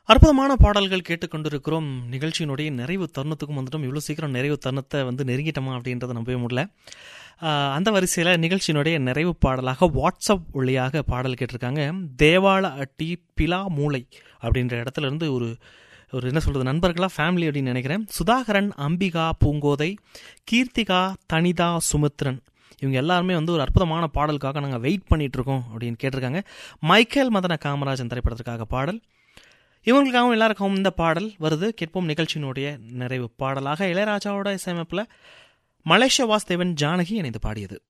அற்புதமான பாடல்கள் கேட்டுக்கொண்டிருக்கிறோம் நிகழ்ச்சியினுடைய நிறைவு தருணத்துக்கும் வந்துட்டோம் இவ்வளோ சீக்கிரம் நிறைவு தருணத்தை வந்து நெருங்கிட்டோமா அப்படின்றத நம்பவே முடியல ஆஹ் அந்த வரிசையில் நிகழ்ச்சியினுடைய நிறைவு பாடலாக வாட்ஸ்அப் வழியாக பாடல் கேட்டிருக்காங்க தேவாள அட்டி பிலா மூளை அப்படின்ற இடத்துல இருந்து ஒரு ஒரு என்ன சொல்கிறது நண்பர்களாக ஃபேமிலி அப்படின்னு நினைக்கிறேன் சுதாகரன் அம்பிகா பூங்கோதை கீர்த்திகா தனிதா சுமித்ரன் இவங்க எல்லாருமே வந்து ஒரு அற்புதமான பாடலுக்காக நாங்கள் வெயிட் பண்ணிட்டு இருக்கோம் அப்படின்னு கேட்டிருக்காங்க மைக்கேல் மதன காமராஜன் திரைப்படத்திற்காக பாடல் இவங்களுக்காகவும் எல்லாருக்கும் இந்த பாடல் வருது கேட்போம் நிகழ்ச்சியினுடைய நிறைவு பாடலாக இளையராஜாவோட இசையமைப்பில் மலேசிய வாஸ்தேவன் ஜானகி இணைந்து பாடியது